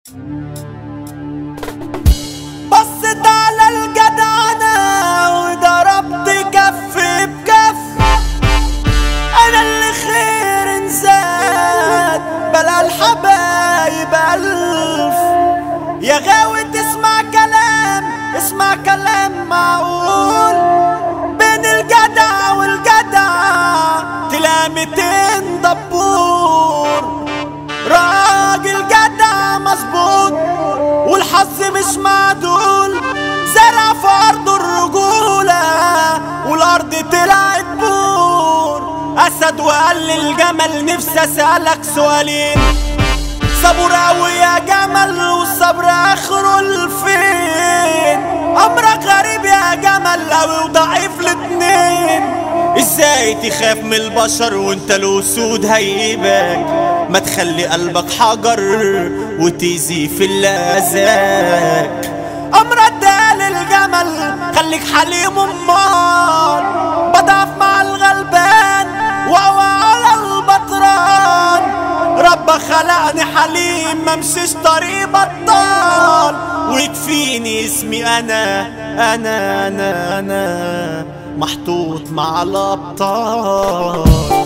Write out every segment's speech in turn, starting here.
بصيت على الجدعنة وضربت كف بكف انا اللي خير انزاد بلا الحبايب الف يا غاوي تسمع كلام اسمع كلام معقول بين الجدع والجدع تلاقي 200 دبور راجل جدع مظبوط والحظ مش معدول زرع في ارضه الرجولة والارض طلعت بور اسد وقال للجمل نفسي اسألك سؤالين صبر اوي يا جمل والصبر اخره الفين امرك غريب يا جمل اوي وضعيف الاتنين ازاي تخاف من البشر وانت الاسود هيبك ما تخلي قلبك حجر وتيزي في اللي اذاك امرك ده للجمل خليك حليم امال بضعف مع الغلبان واقوى على البطران رب خلقني حليم ممشيش طريق بطال ويكفيني اسمي انا انا انا انا محطوط مع الابطال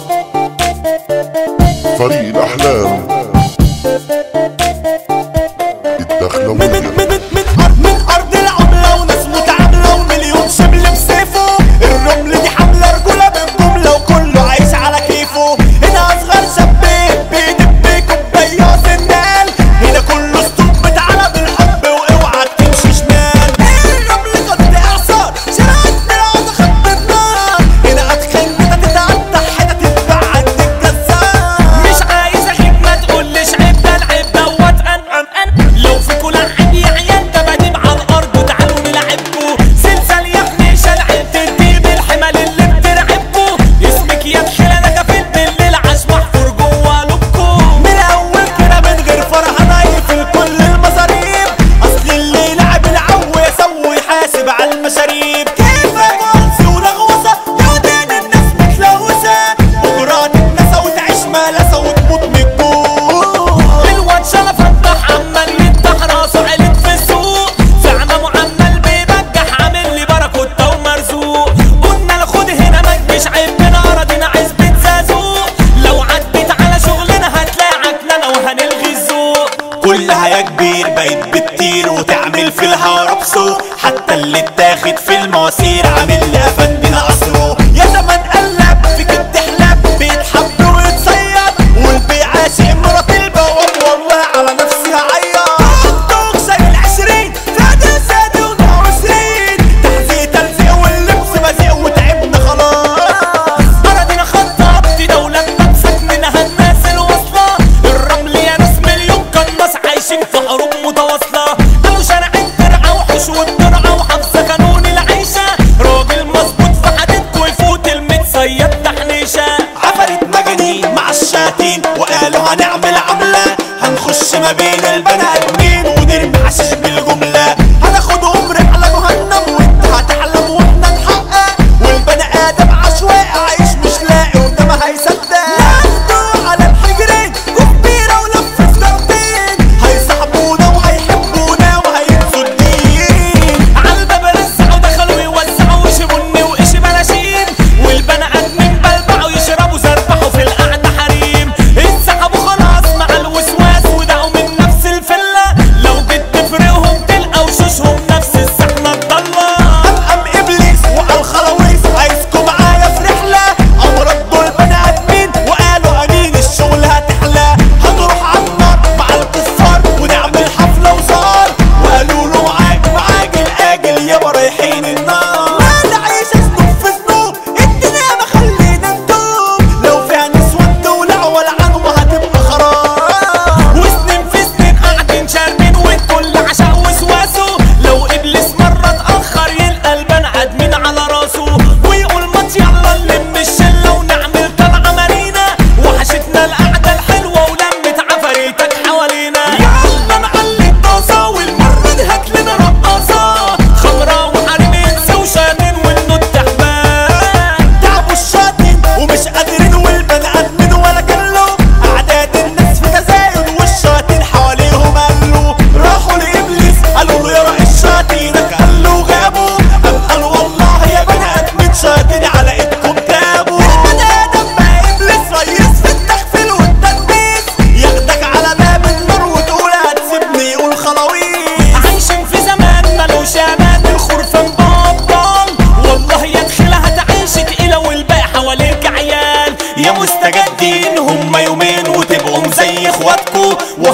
فريق الأحلام الدخلة من من من من أرض من أرض العملة وناس متعاملة ومليون شبل بسيفه الرمل دي حاملة رجولة بالجملة وكله عايش على كيفه هنا أصغر شاب بيدب كوباية سنال هنا كله ستوب تعالى بالحب واوعى تمشي شمال الرمل قد إعصار شرعت بالعود خط النار هنا أدخل متى تتعدى حتة تتبعد تتكسر مش عايز اغيب ما تقولش عيب ده العيب دوت ان ان ان لو في كل عيب يا عيال ده بديب على الارض وتعالوا نلعبكوا زلزال يا ابني شلعب تديب الحمل اللي بترعبكوا اسمك يا دخيل انا كفيل بالليل عاش محفور جوا لبكوا من اول كده من غير فرح انا يقفل كل المصاريف اصل اللي لعب العو يسوي يحاسب على المشاريب كيف مالسي ورغوصة يودين الناس متلوثة بكرة تتنسى وتعيش ملسة وتموت من الجوع الواد شرف فتح عمال يفتح راسه عليك في السوق في عمامه عمال بيبجح عامل لي باراكوتا ومرزوق قلنا له خد هنا ما تجيش عيبنا اراضينا عزبة زازوق لو عديت على شغلنا هتلاقي عكنانة وهنلغي الذوق كلها يا كبير بقت بتطير وتعمل في الهوا رقصه حتى اللي اتاخد في المواسير عامل لي افندنا قصره يا زمان قلب فيك التحلب بيتحب ويتصيد والبيع عاشق مرات البواب والله على نفسي هعيط توك زي العشرين فادي سادي ونعوسين تحذيق تلزيق واللبس بزيق وتعبنا خلاص اراضينا خطابتي دولة بمسك منها الناس الواصلة الرمل يا ناس مليون قناص عايشين في حروب متواصلة قالوا شارع الدرعة وحوش والدرعة وحافظة قانون العيشة راجل مظبوط في حديدكوا يفوت المتصيد تحنيشة عفريت مجانين مع الشياطين وقالوا هنعمل عملة هنخش ما بين البني ادمين ونرمي حشيش بالجملة هناخدهم رحلة جهنم وانت هتحلم واحنا نحقق والبني ادم عشوائي عايش مش لاقي وده ما هيصدق ناخده على الحجرين كبيرة ولف سكرتين هيصاحبونا وهيحبونا وهينسوا الدين عالباب رزعوا دخلوا يوزعوا وش بني وقش بلاشين والبني ادمين بلبعوا يشربوا زربحوا في القعده حريم انسحبوا خلاص مع الوسواس ودعوا من نفس الفله لو جيت تفرقهم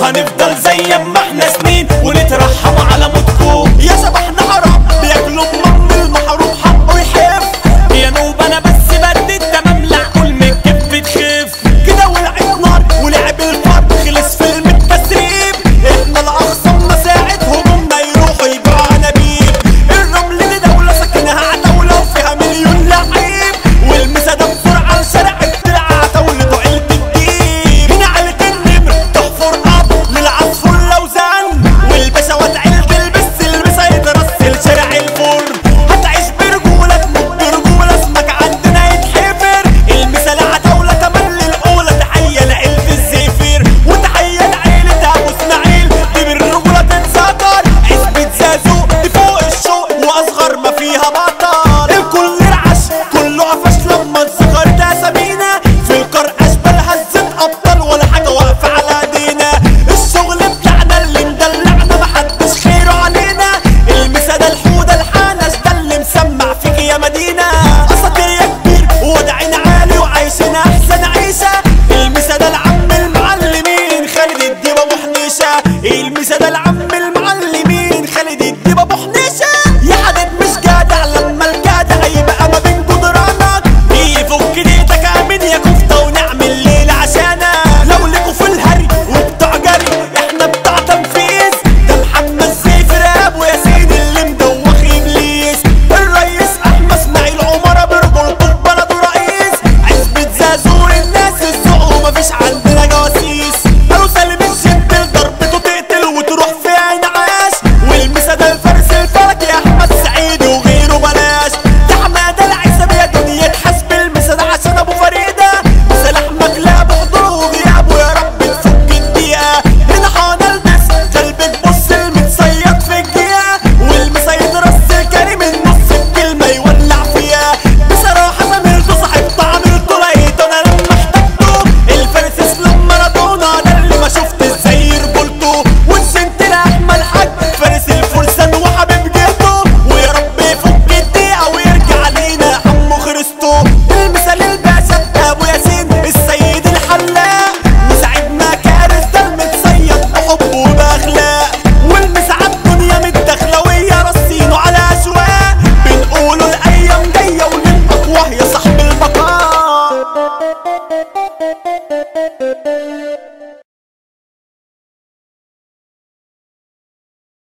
وهنفضل زي ما احنا سنين ونترحم على موتكم يا شبحنا حرام بياكلوا من المحروم حقه يحف يا نوب انا بس بدي التمام لعقول من الكف تخف كده ولعب نار ولعب الفرد خلص فيلم التسريب احنا الاخصم مساعد هجومنا يروحوا يبيعوا عنابيب الرمل دي دولة ساكنها عتاولة وفيها مليون لعيب والمسادة بسرعة لشارع الدرع عتاولة عيلة الديب هنا عيلة النمر تحفر اب للعصفور لوزان والبشوات عيلة البس البسة يترسل شارع الفرن هتعيش برجولة تموت برجولة اسمك عندنا يتحفر المثال عتاولة تملي الأولى تحية لعيلة الزفير وتحية لعيلة أبو إسماعيل دي بالرجولة تتذكر عزبة زازو دي فوق الشوق وأصغر ما فيها بطل الكل رعش كله قفش لما اتذكرت أسامينا في القرى أشبال هزت أبطال ولا حاجة واقفة على ايدينا الشغل بتاعنا اللي مدلعنا محدش خيره علينا المسادة الحودة الحنش ده اللي مسمع فيك يا مدينة أساطير يا كبير وضعين عالي وعايشين أحسن عيشة المسادة العم المعلمين خالد الديب أبو حنيشة المسادة العم